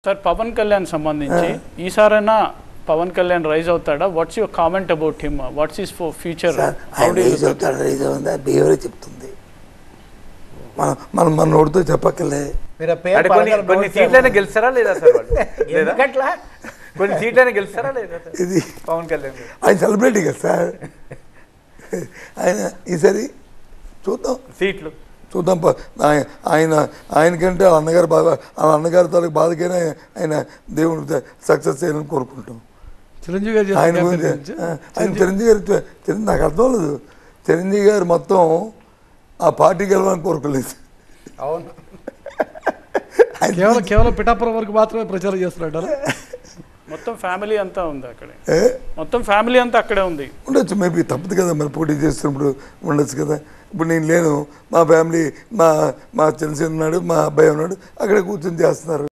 Sir Pawan Kalyan సంబంధించి ఈసారైనా Pawan Kalyan rise అవుతాడా what's your comment about him what's is for future sir ఆయన రైజ్ అవుతాడు రైజ్ అవుతుంది బిహేవియర్ చెప్తుంది మనం మనం మన నోటితో చెప్పక్కర్లే మీరు ఆ పేరు అంటే కొన్ని పలకరు కొన్ని నోట్ సీట్లైనా చేయండి. గెలుస్తారా లేదా సార్ వాళ్ళు లేదా ఎందుకట్లా కొన్ని సీట్లైనా గెలుస్తారా లేదా సార్? ఇది పవన్ కళ్యాణ్ గారు. ఆయన సెలబ్రిటీ కదా సార్ ఆయన ఈసారి చూద్దాం సీట్లు చూద్దాం ప- ఆయ- ఆయన ఆయనకంటే వాళ్ళ అన్నగారు బాగా వాళ్ళ అన్నగారి తాలూకు బాధకైనా ఆయన దేవుడు సక్సెస్ చేయాలని కోరుకుంటాం చిరంజీవి గారు చేసిన ఆయన campaign గురించి గురించి ఆ, ఆయన చిరంజీవి గారు చ- చిరంజీవి నాకు అర్థం లేదు చిరంజీవి గారు మొత్తం ఆ పార్టీ గెలవాలని కోరుకోలేదు అవును ఆయన కేవలం కేవలం పిఠాపురం వరకు మాత్రమే ప్రచారం చేస్తున్నాడు మొత్తం ఫ్యామిలీ అంతా ఉంది అక్కడే ఏ? మొత్తం ఫ్యామిలీ అంతా అక్కడే ఉంది ఉండొచ్చు మేబీ తప్పదు కదా మరి పోటీ చేస్తున్నప్పుడు ఉండొచ్చు కదా ఇప్పుడు నేను లేను మా ఫ్యామిలీ మా మా చిన్న ఉన్నాడు మా అబ్బాయి ఉన్నాడు అక్కడ కూర్చొని చేస్తున్నారు